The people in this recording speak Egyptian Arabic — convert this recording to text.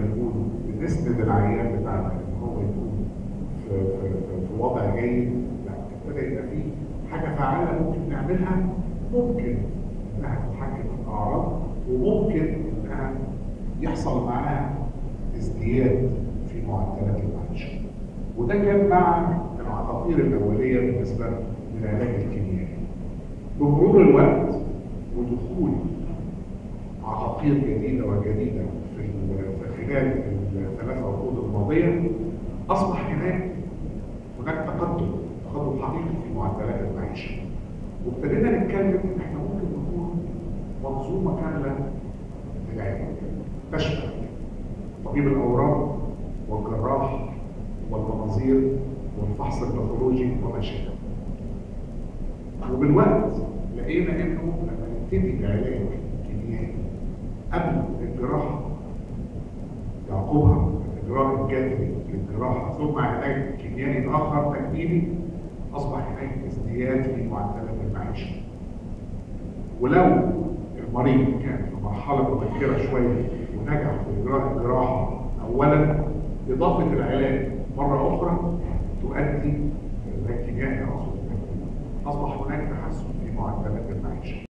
بنقول بنسند العيان بتاعنا ان هو يكون في, في, في, في وضع جيد لا ابتدى يبقى فيه حاجه فعاله ممكن نعملها ممكن انها تتحكم في الاعراض وممكن انها يحصل معاها ازدياد في معدلات المعيشه وده كان مع العقاقير الاوليه بالنسبه للعلاج الكيميائي بمرور الوقت ودخول عقاقير جديده وجديده في في خلال الثلاث عقود الماضيه اصبح هناك هناك تقدم تقدم حقيقي في معدلات المعيشه وابتدينا نتكلم ان احنا ممكن نكون منظومه كامله للعلاج تشمل طبيب الاورام والجراح والمناظير والفحص الباثولوجي وما شابه وبالوقت لقينا انه لما نبتدي بعلاج كيميائي قبل الجراحه يعقبها الاجراء الجذري للجراحه ثم علاج كيميائي اخر تكميلي اصبح هناك ازدياد في معدلات المعيشه ولو المريض كان في مرحله مبكره شويه ونجح في اجراء الجراحه اولا اضافه العلاج مره اخرى تؤدي العلاج الكيميائي اقصد اصبح هناك تحسن في معدلات المعيشه